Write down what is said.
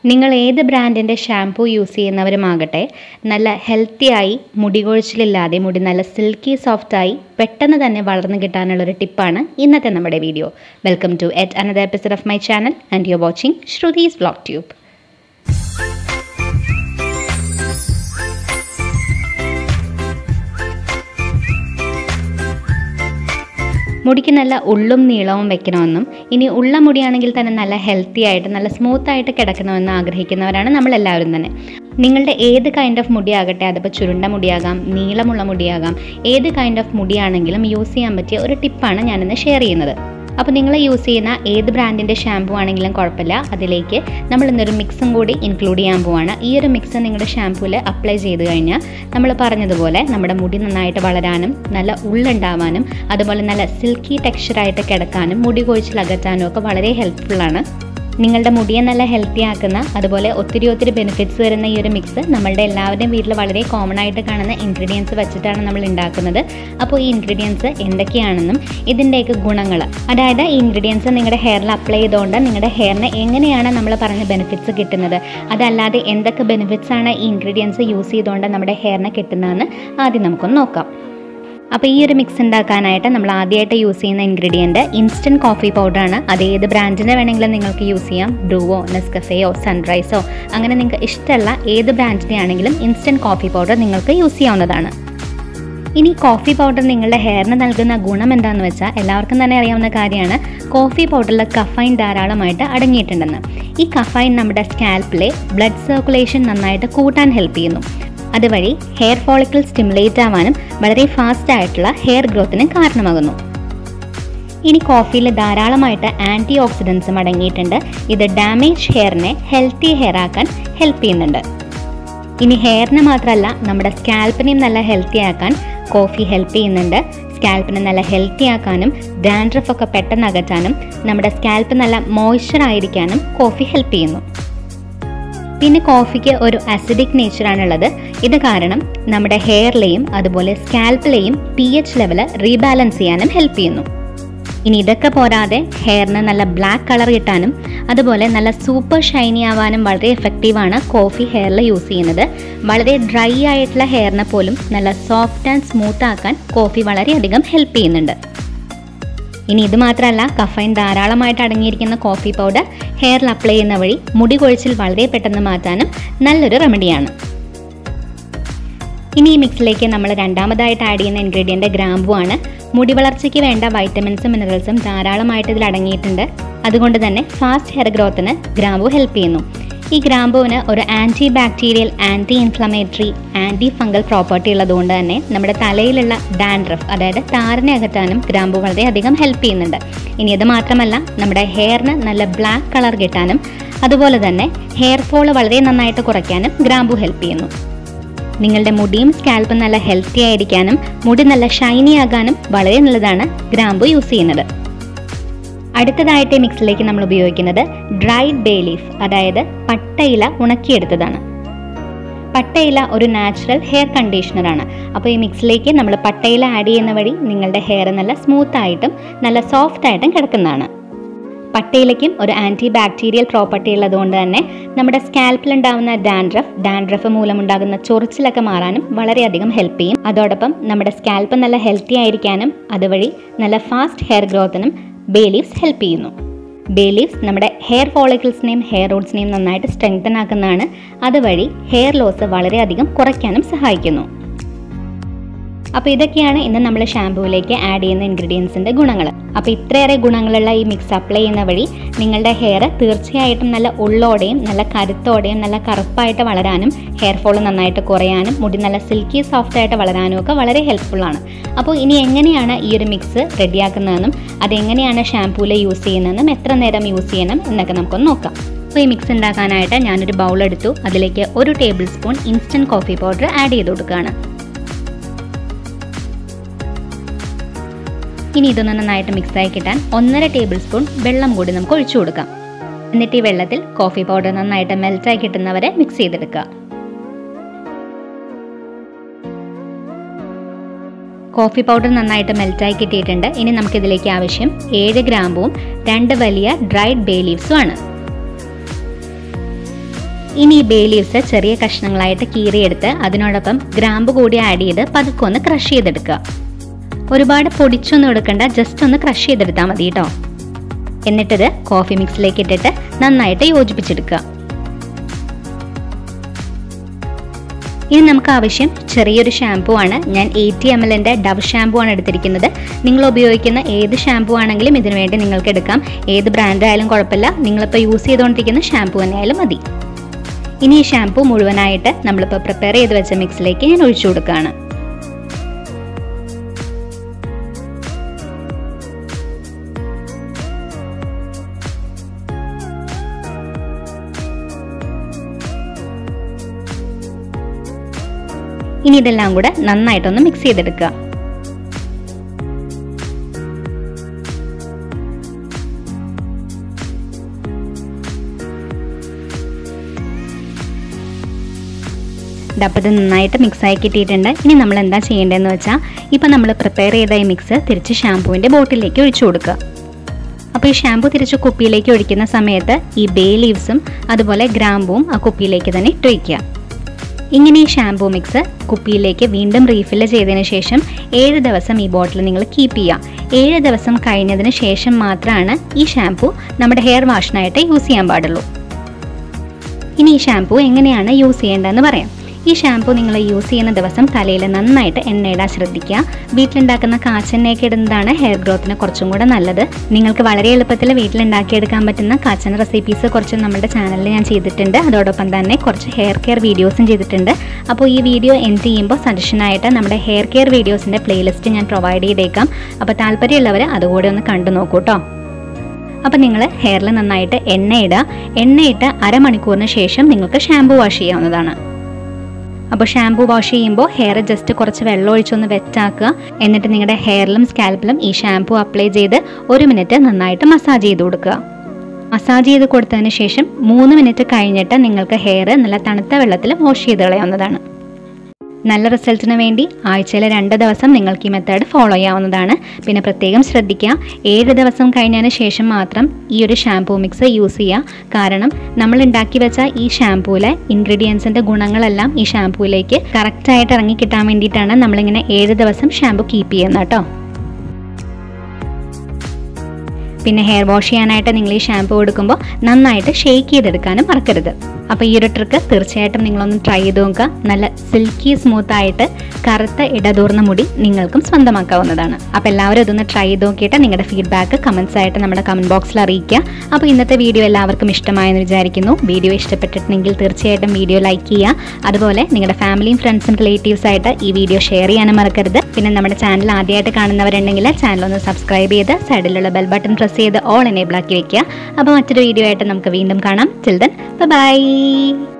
നിങ്ങൾ ഏത് ബ്രാൻഡിൻ്റെ ഷാംപൂ യൂസ് ചെയ്യുന്നവരുമാകട്ടെ നല്ല ഹെൽത്തിയായി മുടി കൊഴിച്ചിലില്ലാതെ മുടി നല്ല സിൽക്കി സോഫ്റ്റായി പെട്ടെന്ന് തന്നെ വളർന്നു കിട്ടാനുള്ളൊരു ടിപ്പാണ് ഇന്നത്തെ നമ്മുടെ video welcome to yet another episode of my channel and you watching Shruthi's vlog tube മുടിക്ക് നല്ല ഉള്ളും നീളവും വെക്കണമെന്നും ഇനി ഉള്ള മുടിയാണെങ്കിൽ തന്നെ നല്ല ഹെൽത്തി ആയിട്ട് നല്ല സ്മൂത്ത് ആയിട്ട് കിടക്കണമെന്ന് ആഗ്രഹിക്കുന്നവരാണ് നമ്മളെല്ലാവരും തന്നെ നിങ്ങളുടെ ഏത് കൈൻഡ് ഓഫ് മുടിയാകട്ടെ അതിപ്പോൾ ചുരുണ്ട മുടിയാകാം നീളമുള്ള മുടിയാകാം ഏത് കൈൻഡ് ഓഫ് മുടിയാണെങ്കിലും യൂസ് ചെയ്യാൻ പറ്റിയ ഒരു ടിപ്പാണ് ഞാനിന്ന് ഷെയർ ചെയ്യുന്നത് അപ്പോൾ നിങ്ങൾ യൂസ് ചെയ്യുന്ന ഏത് ബ്രാൻഡിൻ്റെ ഷാമ്പു ആണെങ്കിലും കുഴപ്പമില്ല അതിലേക്ക് നമ്മൾ ഇന്നൊരു മിക്സും കൂടി ഇൻക്ലൂഡ് ചെയ്യാൻ പോവാണ് ഈ ഒരു മിക്സ് നിങ്ങളുടെ ഷാമ്പൂവിൽ അപ്ലൈ ചെയ്ത് കഴിഞ്ഞാൽ നമ്മൾ പറഞ്ഞതുപോലെ നമ്മുടെ മുടി നന്നായിട്ട് വളരാനും നല്ല ഉള്ളുണ്ടാവാനും അതുപോലെ നല്ല സിൽക്കി ടെക്സ്ചറായിട്ട് കിടക്കാനും മുടി കൊഴിച്ചിൽ അകറ്റാനും ഒക്കെ വളരെ ഹെൽപ്ഫുള്ളാണ് നിങ്ങളുടെ മുടിയെ നല്ല ഹെൽത്തി ആക്കുന്ന അതുപോലെ ഒത്തിരി ഒത്തിരി ബെനിഫിറ്റ്സ് വരുന്ന ഈ ഒരു മിക്സ് നമ്മളുടെ എല്ലാവരുടെയും വീട്ടിൽ വളരെ കോമൺ ആയിട്ട് കാണുന്ന ഇൻഗ്രീഡിയൻസ് വെച്ചിട്ടാണ് നമ്മൾ ഉണ്ടാക്കുന്നത് അപ്പോൾ ഈ ഇൻഗ്രീഡിയൻസ് എന്തൊക്കെയാണെന്നും ഇതിൻ്റെയൊക്കെ ഗുണങ്ങൾ അതായത് ഈ ഇൻഗ്രീഡിയൻസ് നിങ്ങളുടെ ഹെയറിൽ അപ്ലൈ ചെയ്തുകൊണ്ട് നിങ്ങളുടെ ഹെയറിന് എങ്ങനെയാണ് നമ്മൾ പറഞ്ഞ ബെനിഫിറ്റ്സ് കിട്ടുന്നത് അതല്ലാതെ എന്തൊക്കെ ബെനിഫിറ്റ്സ് ആണ് ഈ ഇൻഗ്രീഡിയൻസ് യൂസ് ചെയ്തുകൊണ്ട് നമ്മുടെ ഹെയറിന് കിട്ടുന്നതെന്ന് ആദ്യം നമുക്കൊന്ന് നോക്കാം അപ്പോൾ ഈ ഒരു മിക്സ് ഉണ്ടാക്കാനായിട്ട് നമ്മൾ ആദ്യമായിട്ട് യൂസ് ചെയ്യുന്ന ഇൻഗ്രീഡിയൻറ്റ് ഇൻസ്റ്റൻറ്റ് കോഫി പൗഡറാണ് അത് ഏത് ബ്രാൻഡിൻ്റെ വേണമെങ്കിലും നിങ്ങൾക്ക് യൂസ് ചെയ്യാം ബ്രൂവോ നെസ്കഫേയോ സൺറൈസോ അങ്ങനെ നിങ്ങൾക്ക് ഇഷ്ടമുള്ള ഏത് ബ്രാൻഡിൻ്റെ ആണെങ്കിലും ഇൻസ്റ്റൻറ്റ് കോഫി പൗഡർ നിങ്ങൾക്ക് യൂസ് ചെയ്യാവുന്നതാണ് ഇനി കോഫി പൗഡർ നിങ്ങളുടെ ഹെയറിന് നൽകുന്ന ഗുണം എന്താണെന്ന് വെച്ചാൽ എല്ലാവർക്കും തന്നെ അറിയാവുന്ന കാര്യമാണ് കോഫി പൗഡറിൽ കഫൈൻ ധാരാളമായിട്ട് അടങ്ങിയിട്ടുണ്ടെന്ന് ഈ കഫൈൻ നമ്മുടെ സ്കാൽപ്പിലെ ബ്ലഡ് സർക്കുലേഷൻ നന്നായിട്ട് കൂട്ടാൻ ഹെൽപ്പ് ചെയ്യുന്നു അതുവഴി ഹെയർ ഫോളിക്കിൾ സ്റ്റിമുലേറ്റ് ആവാനും വളരെ ഫാസ്റ്റ് ആയിട്ടുള്ള ഹെയർ ഗ്രോത്തിന് കാരണമാകുന്നു ഇനി കോഫിയിൽ ധാരാളമായിട്ട് ആൻറ്റി ഓക്സിഡൻസും അടങ്ങിയിട്ടുണ്ട് ഇത് ഡാമേജ് ഹെയറിനെ ഹെൽത്തി ഹെയർ ആക്കാൻ ഹെൽപ്പ് ചെയ്യുന്നുണ്ട് ഇനി ഹെയറിന് മാത്രമല്ല നമ്മുടെ സ്കാൽപ്പിനെയും നല്ല ഹെൽത്തി ആക്കാൻ കോഫി ഹെൽപ്പ് ചെയ്യുന്നുണ്ട് സ്കാൽപ്പിനെ നല്ല ഹെൽത്തി ആക്കാനും ഡാൻഡ്രഫ് ഒക്കെ പെട്ടെന്ന് അകറ്റാനും നമ്മുടെ സ്കാൽപ്പ് നല്ല മോയ്സ്ചർ ആയിരിക്കാനും കോഫി ഹെൽപ്പ് ചെയ്യുന്നു പിന്നെ കോഫിക്ക് ഒരു അസിഡിക് നേച്ചറാണുള്ളത് ഇത് കാരണം നമ്മുടെ ഹെയറിലെയും അതുപോലെ സ്കാൽപ്പിലെയും പി എച്ച് ലെവൽ റീബാലൻസ് ചെയ്യാനും ഹെൽപ്പ് ചെയ്യുന്നു ഇനി ഇതൊക്കെ പോരാതെ ഹെയറിന് നല്ല ബ്ലാക്ക് കളർ കിട്ടാനും അതുപോലെ നല്ല സൂപ്പർ ഷൈനി ആവാനും വളരെ എഫക്റ്റീവാണ് കോഫി ഹെയറിൽ യൂസ് ചെയ്യുന്നത് വളരെ ഡ്രൈ ആയിട്ടുള്ള ഹെയറിനെ പോലും നല്ല സോഫ്റ്റ് ആൻഡ് സ്മൂത്ത് ആക്കാൻ കോഫി വളരെയധികം ഹെൽപ്പ് ചെയ്യുന്നുണ്ട് ഇനി ഇത് മാത്രമല്ല കഫൈൻ ധാരാളമായിട്ട് അടങ്ങിയിരിക്കുന്ന കോഫി പൗഡർ ഹെയറിൽ അപ്ലൈ ചെയ്യുന്ന വഴി മുടി കൊഴിച്ചിൽ വളരെ പെട്ടെന്ന് മാറ്റാനും നല്ലൊരു റെമഡിയാണ് ഇനി ഈ മിക്സിലേക്ക് നമ്മൾ രണ്ടാമതായിട്ട് ആഡ് ചെയ്യുന്ന ഇൻഗ്രീഡിയൻ്റ് ഗ്രാമ്പു ആണ് മുടി വളർച്ചയ്ക്ക് വേണ്ട വൈറ്റമിൻസും മിനറൽസും ധാരാളമായിട്ട് ഇതിൽ അടങ്ങിയിട്ടുണ്ട് അതുകൊണ്ട് തന്നെ ഫാസ്റ്റ് ഹെയർ ഗ്രോത്തിന് ഗ്രാമ്പു ഹെൽപ്പ് ചെയ്യുന്നു ഈ ഗ്രാമ്പുവിന് ഒരു anti bacterial anti inflammatory anti fungal property ഉള്ളതുകൊണ്ട് തന്നെ നമ്മുടെ തലയിലുള്ള ഡാൻഡ്രഫ് അതായത് താരനെ അകറ്റാനും ഗ്രാമ്പു വളരെയധികം ഹെൽപ്പ് ചെയ്യുന്നുണ്ട് ഇനി ഇത് മാത്രമല്ല നമ്മുടെ ഹെയറിന് നല്ല ബ്ലാക്ക് കളർ കിട്ടാനും അതുപോലെ തന്നെ ഹെയർ ഫോൾ വളരെ നന്നായിട്ട് കുറയ്ക്കാനും ഗ്രാമ്പു ഹെൽപ്പ് ചെയ്യുന്നു നിങ്ങളുടെ മുടിയും സ്കാൽപ്പും നല്ല ഹെൽത്തി ആയിരിക്കാനും മുടി നല്ല ഷൈനി ആകാനും വളരെ നല്ലതാണ് ഗ്രാമ്പു യൂസ് ചെയ്യുന്നത് അടുത്തതായിട്ട് മിക്സിലേക്ക് നമ്മൾ ഉപയോഗിക്കുന്നത് ഡ്രൈഡ് ബേ ലീഫ് അതായത് പട്ടയില ഉണക്കിയെടുത്തതാണ് പട്ടയില ഒരു നാച്ചുറൽ ഹെയർ കണ്ടീഷണറാണ് അപ്പോൾ ഈ മിക്സിലേക്ക് നമ്മൾ പട്ടയില ആഡ് ചെയ്യുന്ന വഴി നിങ്ങളുടെ ഹെയർ നല്ല സ്മൂത്ത് ആയിട്ടും നല്ല സോഫ്റ്റ് ആയിട്ടും കിടക്കുന്നതാണ് പട്ടയിലയ്ക്കും ഒരു ആൻറ്റി ബാക്ടീരിയൽ പ്രോപ്പർട്ടി ഉള്ളതുകൊണ്ട് തന്നെ നമ്മുടെ സ്കാൽപ്പിൽ ഉണ്ടാകുന്ന ഡാൻഡ്രഫ് ഡാൻഡ്രഫ് മൂലമുണ്ടാകുന്ന ചൊറിച്ചിലൊക്കെ മാറാനും വളരെയധികം ഹെൽപ്പ് ചെയ്യും അതോടൊപ്പം നമ്മുടെ സ്കാൽപ്പ് നല്ല ഹെൽത്തി ആയിരിക്കാനും അതുവഴി നല്ല ഫാസ്റ്റ് ഹെയർ ഗ്രോത്തിനും ബേ ലീവ്സ് ഹെൽപ്പ് ചെയ്യുന്നു ബേ ലീവ്സ് നമ്മുടെ ഹെയർ ഫോളിക്കിൾസിനെയും ഹെയർ റൂട്ട്സിനെയും നന്നായിട്ട് സ്ട്രെങ്തൻ ആക്കുന്നതാണ് അതുവഴി ഹെയർ ലോസ് വളരെയധികം കുറയ്ക്കാനും സഹായിക്കുന്നു അപ്പോൾ ഇതൊക്കെയാണ് ഇന്ന് നമ്മൾ ഷാമ്പൂവിലേക്ക് ആഡ് ചെയ്യുന്ന ഇൻഗ്രീഡിയൻസിൻ്റെ ഗുണങ്ങൾ അപ്പോൾ ഇത്രയേറെ ഗുണങ്ങളുള്ള ഈ മിക്സ് അപ്ലൈ ചെയ്യുന്ന വഴി നിങ്ങളുടെ ഹെയർ തീർച്ചയായിട്ടും നല്ല ഉള്ളോടെയും നല്ല കരുത്തോടെയും നല്ല കറുപ്പായിട്ട് വളരാനും ഹെയർ ഫോൾ നന്നായിട്ട് കുറയാനും മുടി നല്ല സിൽക്കി സോഫ്റ്റ് ആയിട്ട് വളരാനും ഒക്കെ വളരെ ഹെൽപ്ഫുള്ളാണ് അപ്പോൾ ഇനി എങ്ങനെയാണ് ഈ ഒരു മിക്സ് റെഡിയാക്കുന്നതെന്നും അതെങ്ങനെയാണ് ഷാമ്പൂവിൽ യൂസ് ചെയ്യുന്നതെന്നും എത്ര നേരം യൂസ് ചെയ്യണം എന്നൊക്കെ നമുക്കൊന്ന് നോക്കാം അപ്പോൾ ഈ മിക്സ് ഉണ്ടാക്കാനായിട്ട് ഞാനൊരു ബൗൾ എടുത്തു അതിലേക്ക് ഒരു tablespoon instant coffee powder add ചെയ്ത് കൊടുക്കുകയാണ് ഇനി ഇതൊന്ന് നന്നായിട്ട് മിക്സായി കിട്ടാൻ ഒന്നര ടേബിൾ സ്പൂൺ വെള്ളം കൂടി നമുക്ക് ഒഴിച്ചു കൊടുക്കാം എന്നിട്ട് ഈ വെള്ളത്തിൽ കോഫി പൗഡർ നന്നായിട്ട് മെൽറ്റായി കിട്ടുന്നവരെ മിക്സ് ചെയ്തെടുക്കുക കോഫി പൗഡർ നന്നായിട്ട് മെൽറ്റായി കിട്ടിയിട്ടുണ്ട് ഇനി നമുക്കിതിലേക്ക് ആവശ്യം ഏഴ് ഗ്രാമ്പും രണ്ട് വലിയ ഡ്രൈഡ് ബേ ലീവ്സും ആണ് ഇനി ഈ ബേ ലീവ്സ് ചെറിയ കഷ്ണങ്ങളായിട്ട് കീറിയെടുത്ത് അതിനോടൊപ്പം ഗ്രാമ്പ് കൂടി ആഡ് ചെയ്ത് പതുക്കെ ഒന്ന് ക്രഷ് ചെയ്തെടുക്കുക ഒരുപാട് പൊടിച്ചൊന്നും എടുക്കണ്ട ജസ്റ്റ് ഒന്ന് ക്രഷ് ചെയ്തെടുത്താൽ മതി കേട്ടോ എന്നിട്ടിത് കോഫി മിക്സിലേക്ക് ഇട്ടിട്ട് നന്നായിട്ട് യോജിപ്പിച്ചെടുക്കുക ഇനി നമുക്ക് ആവശ്യം ചെറിയൊരു ഷാമ്പു ആണ് ഞാൻ എയ്റ്റി എം എല്ലിൻ്റെ ഡവ് ഷാമ്പു ആണ് എടുത്തിരിക്കുന്നത് നിങ്ങൾ ഉപയോഗിക്കുന്ന ഏത് ഷാമ്പു ആണെങ്കിലും ഇതിനു വേണ്ടി നിങ്ങൾക്ക് എടുക്കാം ഏത് ബ്രാൻഡ് ആയാലും കുഴപ്പമില്ല നിങ്ങളിപ്പോൾ യൂസ് ചെയ്തുകൊണ്ടിരിക്കുന്ന ഷാമ്പു തന്നെ ആയാലും മതി ഇനി ഈ ഷാമ്പു മുഴുവനായിട്ട് നമ്മളിപ്പോൾ പ്രിപ്പയർ ചെയ്ത് വെച്ച മിക്സിലേക്ക് ഞാൻ ഒഴിച്ചു കൊടുക്കുകയാണ് ഇനി ഇതെല്ലാം കൂടെ നന്നായിട്ടൊന്ന് മിക്സ് ചെയ്തെടുക്കുക അപ്പോൾ ഇത് നന്നായിട്ട് മിക്സ് ആയി കിട്ടിയിട്ടുണ്ട് ഇനി നമ്മൾ എന്താ ചെയ്യേണ്ടതെന്ന് വെച്ചാൽ ഇപ്പം നമ്മൾ പ്രിപ്പയർ ചെയ്ത ഈ മിക്സ് തിരിച്ച് ഷാമ്പുവിൻ്റെ ബോട്ടിലേക്ക് ഒഴിച്ചു കൊടുക്കുക അപ്പോൾ ഈ ഷാമ്പു തിരിച്ച് കുപ്പിയിലേക്ക് ഒഴിക്കുന്ന സമയത്ത് ഈ ബേ ലീവ്സും അതുപോലെ ഗ്രാമ്പുവും ആ കുപ്പിയിലേക്ക് തന്നെ ഇട്ട് വയ്ക്കുക ഇങ്ങനെ ഈ ഷാമ്പൂ മിക്സ് കുപ്പിയിലേക്ക് വീണ്ടും റീഫില്ല് ചെയ്തതിന് ശേഷം ഏഴ് ദിവസം ഈ ബോട്ടിൽ നിങ്ങൾ കീപ്പ് ചെയ്യുക ഏഴ് ദിവസം കഴിഞ്ഞതിന് ശേഷം മാത്രമാണ് ഈ ഷാമ്പൂ നമ്മുടെ ഹെയർ വാഷിനായിട്ട് യൂസ് ചെയ്യാൻ പാടുള്ളൂ ഇനി ഈ ഷാമ്പൂ എങ്ങനെയാണ് യൂസ് ചെയ്യേണ്ടതെന്ന് പറയാം ഈ ഷാമ്പൂ നിങ്ങൾ യൂസ് ചെയ്യുന്ന ദിവസം തലയിൽ നന്നായിട്ട് എണ്ണയിടാൻ ശ്രദ്ധിക്കുക വീട്ടിലുണ്ടാക്കുന്ന കാച്ചെണ്ണയൊക്കെ ഇടുന്നതാണ് ഹെയർ ഗ്രോത്തിന് കുറച്ചും കൂടെ നല്ലത് നിങ്ങൾക്ക് വളരെ എളുപ്പത്തിൽ വീട്ടിലുണ്ടാക്കിയെടുക്കാൻ പറ്റുന്ന കാച്ചെണ്ണ റെസിപ്പീസ് കുറച്ച് നമ്മുടെ ചാനലിൽ ഞാൻ ചെയ്തിട്ടുണ്ട് അതോടൊപ്പം തന്നെ കുറച്ച് ഹെയർ കെയർ വീഡിയോസും ചെയ്തിട്ടുണ്ട് അപ്പോൾ ഈ വീഡിയോ എൻഡ് ചെയ്യുമ്പോൾ സജഷനായിട്ട് നമ്മുടെ ഹെയർ കെയർ വീഡിയോസിൻ്റെ പ്ലേലിസ്റ്റ് ഞാൻ പ്രൊവൈഡ് ചെയ്തേക്കാം അപ്പോൾ താല്പര്യമുള്ളവർ അതുകൂടെ ഒന്ന് കണ്ടു നോക്കൂ കേട്ടോ അപ്പോൾ നിങ്ങൾ ഹെയറിൽ നന്നായിട്ട് എണ്ണയിടുക എണ്ണയിട്ട് അരമണിക്കൂറിന് ശേഷം നിങ്ങൾക്ക് ഷാമ്പു വാഷ് ചെയ്യാവുന്നതാണ് അപ്പോൾ ഷാമ്പു വാഷ് ചെയ്യുമ്പോൾ ഹെയർ ജസ്റ്റ് കുറച്ച് വെള്ളം ഒഴിച്ചൊന്ന് വെറ്റാക്കുക എന്നിട്ട് നിങ്ങളുടെ ഹെയറിലും സ്കാൽപ്പിലും ഈ ഷാമ്പു അപ്ലൈ ചെയ്ത് ഒരു മിനിറ്റ് നന്നായിട്ട് മസാജ് ചെയ്ത് കൊടുക്കുക മസാജ് ചെയ്ത് കൊടുത്തതിന് ശേഷം മൂന്ന് മിനിറ്റ് കഴിഞ്ഞിട്ട് നിങ്ങൾക്ക് ഹെയർ നല്ല തണുത്ത വെള്ളത്തിൽ വാഷ് ചെയ്ത് കളയാവുന്നതാണ് നല്ല റിസൾട്ടിന് വേണ്ടി ആഴ്ചയിൽ രണ്ട് ദിവസം നിങ്ങൾക്ക് ഈ മെത്തേഡ് ഫോളോ ചെയ്യാവുന്നതാണ് പിന്നെ പ്രത്യേകം ശ്രദ്ധിക്കുക ഏഴ് ദിവസം കഴിഞ്ഞതിന് ശേഷം മാത്രം ഈ ഒരു ഷാംപൂ മിക്സ് യൂസ് ചെയ്യുക കാരണം നമ്മൾ ഉണ്ടാക്കി വെച്ച ഈ ഷാംപൂവിലെ ഇൻഗ്രീഡിയൻസിൻ്റെ ഗുണങ്ങളെല്ലാം ഈ ഷാംപൂയിലേക്ക് കറക്റ്റായിട്ട് ഇറങ്ങി കിട്ടാൻ വേണ്ടിയിട്ടാണ് നമ്മളിങ്ങനെ ഏഴ് ദിവസം ഷാംപൂ കീപ്പ് ചെയ്യുന്നത് കേട്ടോ പിന്നെ ഹെയർ വാഷ് ചെയ്യാനായിട്ട് നിങ്ങൾ ഈ ഷാംപൂ കൊടുക്കുമ്പോൾ നന്നായിട്ട് ഷേക്ക് ചെയ്തെടുക്കാനും മറക്കരുത് അപ്പോൾ ഈ ഒരു ട്രിക്ക് തീർച്ചയായിട്ടും നിങ്ങളൊന്ന് ട്രൈ ചെയ്ത് നോക്കുക നല്ല സിൽക്കി സ്മൂത്ത് ആയിട്ട് കറുത്ത ഇടതൂർന്ന മുടി നിങ്ങൾക്കും സ്വന്തമാക്കാവുന്നതാണ് അപ്പോൾ എല്ലാവരും ഇതൊന്ന് ട്രൈ ചെയ്ത് നോക്കിയിട്ട് നിങ്ങളുടെ ഫീഡ്ബാക്ക് കമൻസ് ആയിട്ട് നമ്മുടെ കമൻറ്റ് ബോക്സിൽ അറിയിക്കുക അപ്പോൾ ഇന്നത്തെ വീഡിയോ എല്ലാവർക്കും ഇഷ്ടമായെന്ന് വിചാരിക്കുന്നു വീഡിയോ ഇഷ്ടപ്പെട്ടിട്ടുണ്ടെങ്കിൽ തീർച്ചയായിട്ടും വീഡിയോ ലൈക്ക് ചെയ്യുക അതുപോലെ നിങ്ങളുടെ ഫാമിലിയും ഫ്രണ്ട്സും റിലേറ്റീവ്സ് ആയിട്ട് ഈ വീഡിയോ ഷെയർ ചെയ്യാനും മറക്കരുത് പിന്നെ നമ്മുടെ ചാനൽ ആദ്യമായിട്ട് കാണുന്നവരുണ്ടെങ്കിൽ ചാനൽ ഒന്ന് സബ്സ്ക്രൈബ് ചെയ്ത് സൈഡിലുള്ള ബെൽ ബട്ടൺ പ്രസ് ചെയ്ത് ഓൾ എനേബിൾ ആക്കി വെക്കുക അപ്പോൾ മറ്റൊരു വീഡിയോ ആയിട്ട് നമുക്ക് വീണ്ടും കാണാം ചിൽഡൻ ബൈ